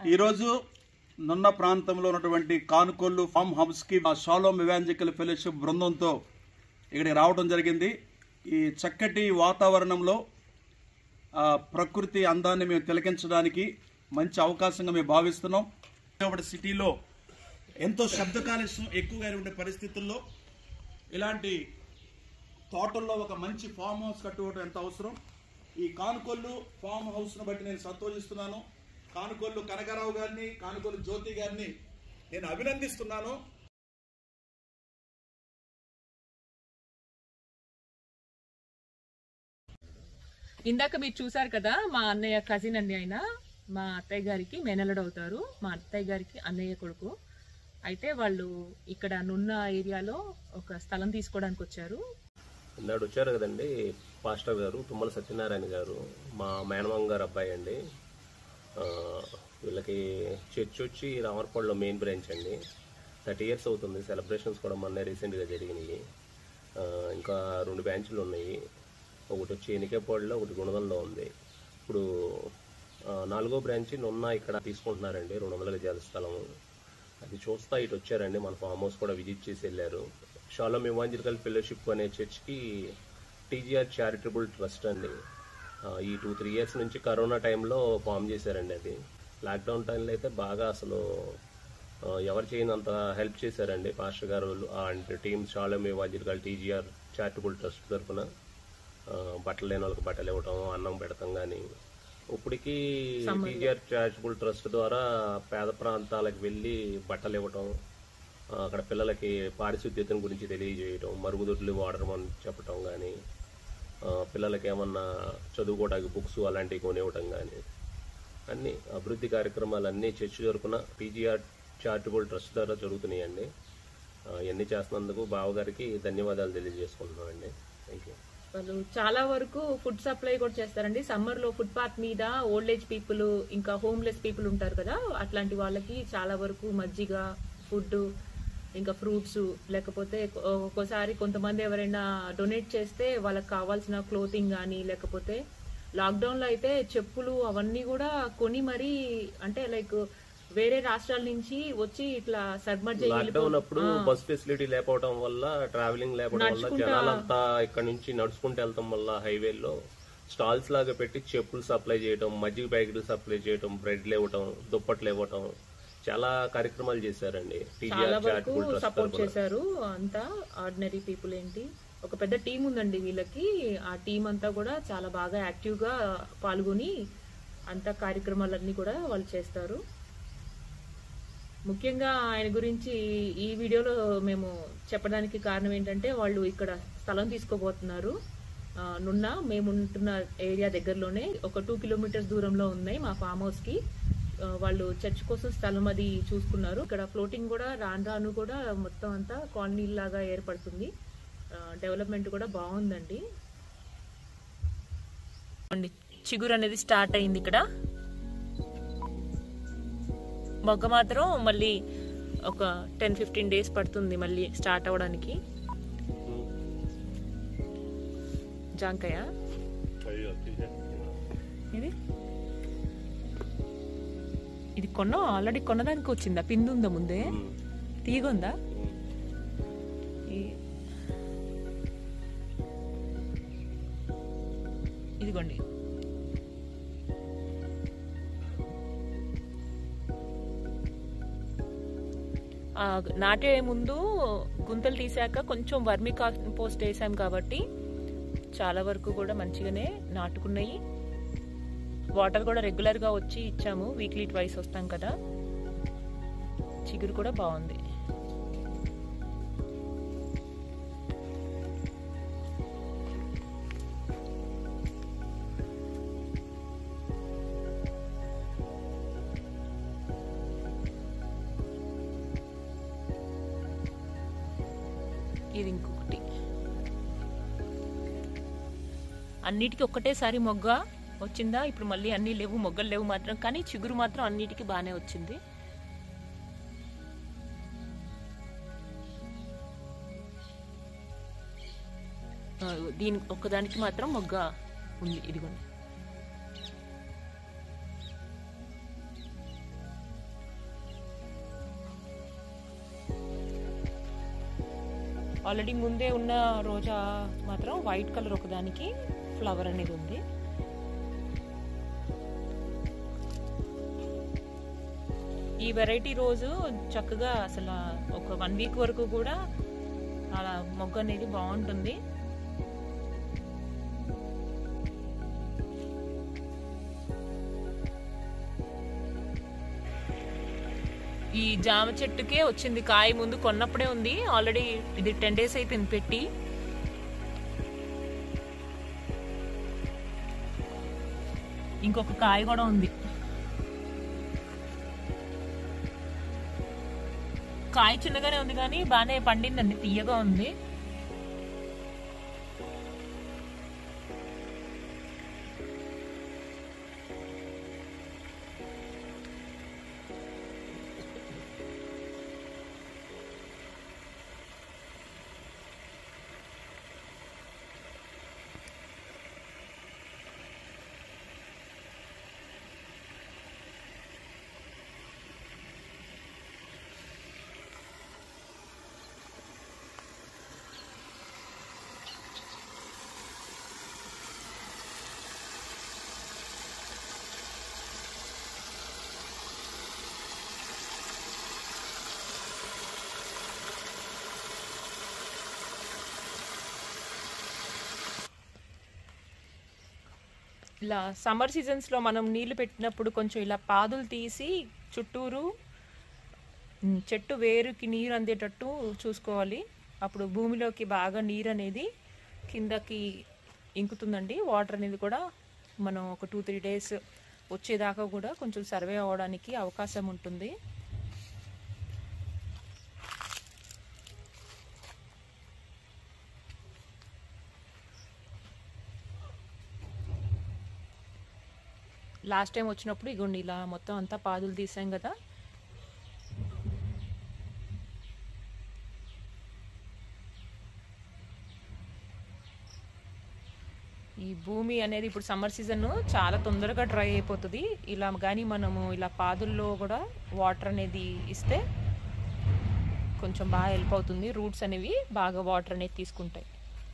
ఈరోజు నున్న ప్రాంతంలో ఉన్నటువంటి కానుకొల్లు ఫామ్ హౌస్కి మా షాలోమ్ ఇవాంజికల్ ఫెలోషిప్ బృందంతో ఇక్కడికి రావడం జరిగింది ఈ చక్కటి వాతావరణంలో ఆ, ప్రకృతి అందాన్ని మేము తిలకించడానికి మంచి అవకాశంగా మేము భావిస్తున్నాం కాబట్టి సిటీలో ఎంతో శబ్ద కాలుష్యం ఎక్కువగా ఉండే పరిస్థితుల్లో ఇలాంటి తోటల్లో ఒక మంచి ఫామ్ హౌస్ కట్టుకోవడం ఎంత అవసరం ఈ కానుకొల్లు ఫామ్ హౌస్ను బట్టి నేను సంతోషిస్తున్నాను కానుకొల్లు కనకరావు గారిని కానుకొల్లు జ్యోతి గారిని నేను అభినందిస్తున్నాను ఇందాక మీరు చూసారు కదా మా అన్నయ్య కజిన్ అండి ఆయన మా అత్తయ్య గారికి మేనల్లుడు అవుతారు మా అత్తయ్య గారికి అన్నయ్య కొడుకు అయితే వాళ్ళు ఇక్కడ నున్న ఏరియాలో ఒక స్థలం తీసుకోవడానికి వచ్చారు ఇందాడు వచ్చారు కదండి పాస్టర్ గారు తుమ్మల సత్యనారాయణ గారు మా మేనమామ గారు అబ్బాయి అండి ఆ, వీళ్ళకి చర్చ్ వచ్చి రామర్పాడులో మెయిన్ బ్రాంచ్ అండి థర్టీ ఇయర్స్ అవుతుంది సెలబ్రేషన్స్ కూడా మొన్న రీసెంట్గా జరిగినాయి ఆ, ఇంకా రెండు బ్రాంచ్లు ఉన్నాయి ఒకటి వచ్చి ఎనికేపాడులో ఒకటి గుణదల్లో ఉంది ఇప్పుడు ఆ, నాలుగో బ్రాంచ్ నున్న ఇక్కడ తీసుకుంటున్నారండి రెండు వందల గజాల స్థలం అది చూస్తా ఇటు వచ్చారండి మన ఫామ్ హౌస్ కూడా విజిట్ చేసి వెళ్ళారు షాలం ఇవాంజలికల్ ఫెలోషిప్ అనే చర్చ్కి టీజీఆర్ చారిటబుల్ ట్రస్ట్ అండి ఆ, ఈ టూ త్రీ ఇయర్స్ నుంచి కరోనా టైంలో ఫామ్ చేశారండి అది లాక్డౌన్ టైంలో అయితే బాగా అసలు ఆ, ఎవరు చేయనంత హెల్ప్ చేశారండి పాస్టర్ గారు and team Shalom evangelical TGR charitable trust తరఫున ఆ, బట్టలు లేని వాళ్ళకి బట్టలు ఇవ్వటం అన్నం పెడతాం కానీ ఇప్పటికీ టీజీఆర్ చారిటబుల్ ట్రస్ట్ ద్వారా పేద ప్రాంతాలకు వెళ్ళి బట్టలు ఇవ్వటం ఆ, అక్కడ పిల్లలకి పారిశుద్ధ్యతను గురించి తెలియజేయటం మరుగుదొడ్లు వాడడం చెప్పటం కానీ పిల్లలకి ఏమన్నా చదువుకోవడానికి బుక్స్ అలాంటివి కొనివ్వటం కానీ అన్ని అభివృద్ధి కార్యక్రమాలు అన్నీ చర్చ్ తరపున టీజీఆర్ చారిటబుల్ ట్రస్ట్ ద్వారా జరుగుతున్నాయండి ఆ, ఇవన్నీ చేస్తున్నందుకు బావగారికి ధన్యవాదాలు తెలియజేసుకుంటున్నామండి థ్యాంక్ యూ వాళ్ళు చాలా వరకు ఫుడ్ సప్లై కూడా చేస్తారండి సమ్మర్ లో ఫుడ్ పాత్ మీద ఓల్డ్ ఏజ్ పీపుల్ ఇంకా హోమ్లెస్ పీపుల్ ఉంటారు కదా అట్లాంటి వాళ్ళకి చాలా వరకు మజ్జిగ ఫుడ్ ఇంకా ఫ్రూట్స్ లేకపోతే ఒక్కోసారి కొంతమంది ఎవరైనా డొనేట్ చేస్తే వాళ్ళకి కావాల్సిన క్లోతింగ్ కానీ లేకపోతే లాక్డౌన్ లో అయితే చెప్పులు అవన్నీ కూడా కొని మరీ అంటే లైక్ వేరే రాష్ట్రాల నుంచి వచ్చి ఇట్లా సబ్మర్జ్ లాక్డౌన్ అప్పుడు బస్ ఫెసిలిటీ లేకపోవడం వల్ల ట్రావెలింగ్ లేకపోవడం వల్ల జనాలంతా ఇక్కడ నుంచి నడుచుకుంటూ వెళ్తాం వల్ల హైవేలో స్టాల్స్ లాగా పెట్టి చెప్పులు సప్లై చేయడం మజ్జిగ ప్యాకెట్లు సప్లై చేయడం బ్రెడ్లు ఇవ్వటం దుప్పట్లు ఇవ్వటం చాలా కార్యక్రమాలు చేశారండి చాలా టీజీఆర్ వరకు చారిటబుల్ ట్రస్ట్ సపోర్ట్ చేశారు అంతా ఆర్డినరీ పీపుల్ ఏంటి ఒక పెద్ద టీం ఉందండి వీళ్ళకి ఆ టీం అంతా కూడా చాలా బాగా యాక్టివ్ గా పాల్గొని అంతా కార్యక్రమాలన్నీ కూడా వాళ్ళు చేస్తారు ముఖ్యంగా ఆయన గురించి ఈ వీడియోలో మేము చెప్పడానికి కారణం ఏంటంటే వాళ్ళు ఇక్కడ స్థలం తీసుకోబోతున్నారు ఆ, నున్న మేము ఉంటున్న ఏరియా దగ్గరలోనే ఒక టూ కిలోమీటర్స్ దూరంలో ఉన్నాయి మా ఫామ్ హౌస్ కి ఆ, వాళ్ళు చర్చ్ కోసం స్థలం అది చూసుకున్నారు ఇక్కడ ఫ్లోటింగ్ కూడా రాను రాను కూడా మొత్తం అంతా కాలనీ లాగా ఏర్పడుతుంది డెవలప్మెంట్ కూడా బాగుందండి చిగురు అనేది స్టార్ట్ అయింది ఇక్కడ మొగ్గ మాత్రం మళ్ళీ ఒక టెన్ ఫిఫ్టీన్ డేస్ పడుతుంది మళ్ళీ స్టార్ట్ అవ్వడానికి జాంకాయ ఇది ఇది కొన్న ఆల్రెడీ కొన్నదానికి వచ్చిందా పిండి ఉందా ముందే తీగ ఉందా ఈ- ఇదిగోండి ఆ, నాటే ముందు గుంతలు తీసాక కొంచెం వర్మి పోస్ట్ వేసాం కాబట్టి చాలా వరకు కూడా మంచిగానే నాటుకున్నాయి వాటర్ కూడా రెగ్యులర్ గా వచ్చి ఇచ్చాము వీక్లీ ట్వైస్ వస్తాం కదా చిగురు కూడా బాగుంది ఇది ఇంకొకటి అన్నిటికీ ఒక్కటేసారి మొగ్గ వచ్చిందా ఇప్పుడు మళ్ళీ అన్ని లేవు మొగ్గలు లేవు మాత్రం కానీ చిగురు మాత్రం అన్నిటికీ బాగానే వచ్చింది ఆ, దీని ఒక్కదానికి మాత్రం మొగ్గ ఉంది ఇదిగోండి ఆల్రెడీ ముందే ఉన్న రోజా మాత్రం వైట్ కలర్ ఒకదానికి ఫ్లవర్ అనేది ఉంది ఈ వెరైటీ రోజు చక్కగా అసలు ఒక వన్ వీక్ వరకు కూడా అలా మొగ్గ అనేది బాగుంటుంది ఈ జామ చెట్టుకే వచ్చింది కాయ ముందు కొన్నప్పుడే ఉంది ఆల్రెడీ ఇది టెన్ డేస్ అయిపోయింది పెట్టి ఇంకొక కాయ కూడా ఉంది కాయ చిన్నగానే ఉంది కానీ బాగానే పండిందండి తీయగా ఉంది ఇలా సమ్మర్ సీజన్స్లో మనం నీళ్లు పెట్టినప్పుడు కొంచెం ఇలా పాదులు తీసి చుట్టూరు ఉమ్, చెట్టు వేరుకి నీరు అందేటట్టు చూసుకోవాలి అప్పుడు భూమిలోకి బాగా నీరు అనేది కిందకి ఇంకుతుందండి వాటర్ అనేది కూడా మనం ఒక టూ త్రీ డేస్ వచ్చేదాకా కూడా కొంచెం సర్వే అవ్వడానికి అవకాశం ఉంటుంది లాస్ట్ టైం వచ్చినప్పుడు ఇగోండి ఇలా మొత్తం అంతా పాదులు తీసాం కదా ఈ భూమి అనేది ఇప్పుడు సమ్మర్ సీజన్ చాలా తొందరగా డ్రై అయిపోతుంది ఇలా కానీ మనము ఇలా పాదుల్లో కూడా వాటర్ అనేది ఇస్తే కొంచెం బాగా హెల్ప్ అవుతుంది రూట్స్ అనేవి బాగా వాటర్ అనేది తీసుకుంటాయి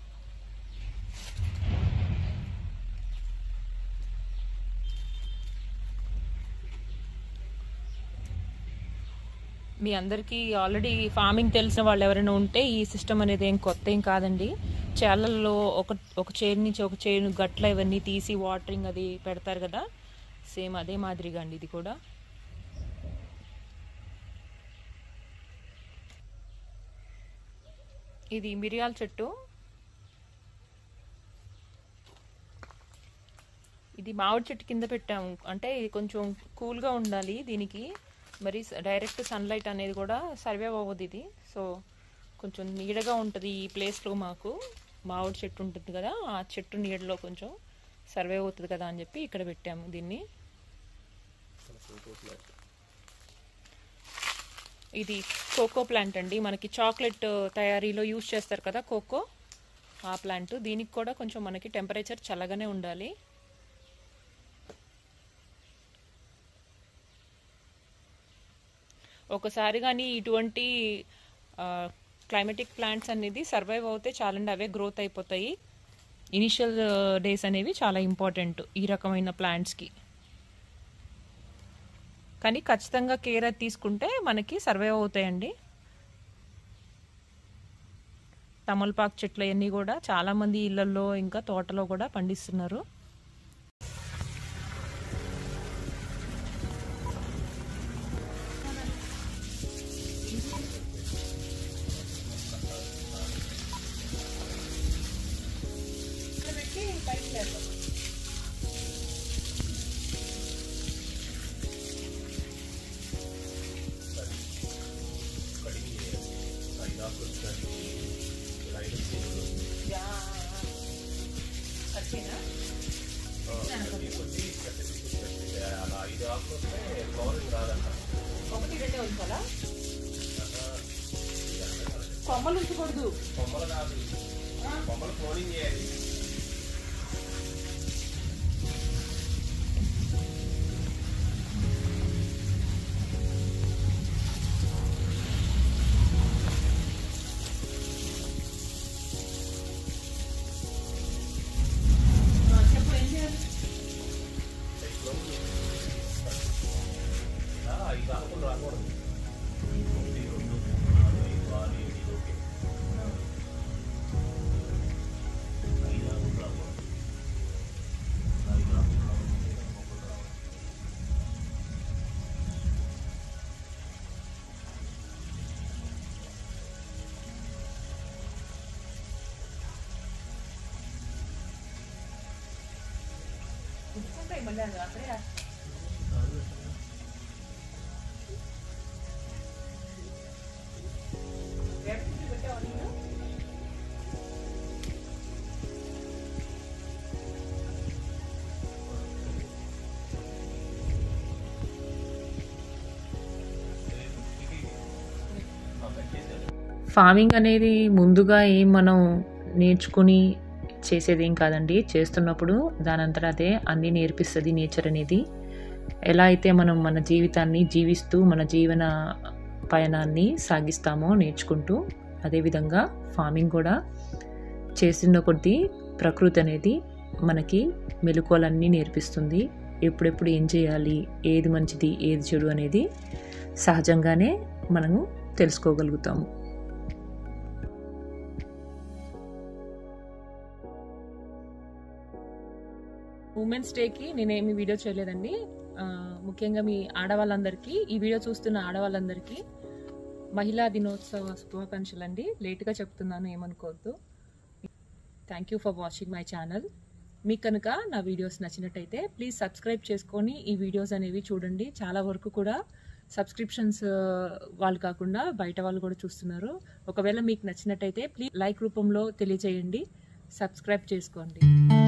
మీ అందరికీ ఆల్రెడీ ఫార్మింగ్ తెలిసిన వాళ్ళు ఎవరైనా ఉంటే ఈ సిస్టమ్ అనేది ఏం కొత్త ఏం కాదండి చేలల్లో ఒక ఒక చేను నుంచి ఒక చేను గట్ల ఇవన్నీ తీసి వాటరింగ్ అది పెడతారు కదా సేమ్ అదే మాదిరిగా అండి ఇది కూడా ఇది మిరియాల చెట్టు ఇది మామిడి చెట్టు కింద పెట్టాము అంటే ఇది కొంచెం కూల్గా ఉండాలి దీనికి మరి డైరెక్ట్ సన్లైట్ అనేది కూడా సర్వే అవ్వదు ఇది సో కొంచెం నీడగా ఉంటుంది ఈ ప్లేస్లో మాకు మామిడి చెట్టు ఉంటుంది కదా ఆ చెట్టు నీడలో కొంచెం సర్వే అవుతుంది కదా అని చెప్పి ఇక్కడ పెట్టాము దీన్ని ఇది కోకో ప్లాంట్ అండి మనకి చాక్లెట్ తయారీలో యూజ్ చేస్తారు కదా కోకో ఆ ప్లాంట్ దీనికి కూడా కొంచెం మనకి టెంపరేచర్ చల్లగానే ఉండాలి ఒకసారి కానీ ఇటువంటి క్లైమేటిక్ ప్లాంట్స్ అనేది సర్వైవ్ అవుతే చాలండి అవే గ్రోత్ అయిపోతాయి ఇనిషియల్ డేస్ అనేవి చాలా ఇంపార్టెంట్ ఈ రకమైన ప్లాంట్స్కి కానీ ఖచ్చితంగా కేర్ అది తీసుకుంటే మనకి సర్వైవ్ అవుతాయండి తమలపాకు చెట్లు అవన్నీ కూడా చాలామంది ఇళ్లలో ఇంకా తోటలో కూడా పండిస్తున్నారు అలా ఐదు ఆకులు వస్తే ఫ్లవరింగ్ రాదంట ఒకటి రెండే ఉంచాలా కొమ్మలు ఉంచకూడదు కొమ్మలు కాదు కొమ్మలు క్లోనింగ్ చేయాలి కాకుండా రాకూడదు ఒకటి రెండు మూడు నాలుగు ఐదు ఆరు ఏడు ఇది ఓకే ఐదు ఆరు రాకూడదు ఐదు ఆరు రాకూడదు ఫార్మింగ్ అనేది ముందుగా ఏం మనం నేర్చుకుని చేసేది ఏం కాదండి చేస్తున్నప్పుడు దానంతట అదే అన్నీ నేర్పిస్తుంది నేచర్ అనేది ఎలా అయితే మనం మన జీవితాన్ని జీవిస్తూ మన జీవన పయనాన్ని సాగిస్తామో నేర్చుకుంటూ అదేవిధంగా ఫార్మింగ్ కూడా చేస్తున్న కొద్దీ ప్రకృతి అనేది మనకి మెలకువలన్నీ నేర్పిస్తుంది ఎప్పుడెప్పుడు ఏం చేయాలి ఏది మంచిది ఏది చెడు అనేది సహజంగానే మనము తెలుసుకోగలుగుతాము ఉమెన్స్ డేకి నేనేమి వీడియో చేయలేదండి ఆ, ముఖ్యంగా మీ ఆడవాళ్ళందరికీ ఈ వీడియో చూస్తున్న ఆడవాళ్ళందరికీ మహిళా దినోత్సవ శుభాకాంక్షలు అండి లేట్గా చెప్తున్నాను ఏమనుకోవద్దు thank you for watching my channel మీకు కనుక నా వీడియోస్ నచ్చినట్టయితే ప్లీజ్ సబ్స్క్రైబ్ చేసుకొని ఈ వీడియోస్ అనేవి చూడండి చాలా వరకు కూడా సబ్స్క్రిప్షన్స్ వాళ్ళు కాకుండా బయట వాళ్ళు కూడా చూస్తున్నారు ఒకవేళ మీకు నచ్చినట్టయితే ప్లీజ్ లైక్ రూపంలో తెలియజేయండి సబ్స్క్రైబ్ చేసుకోండి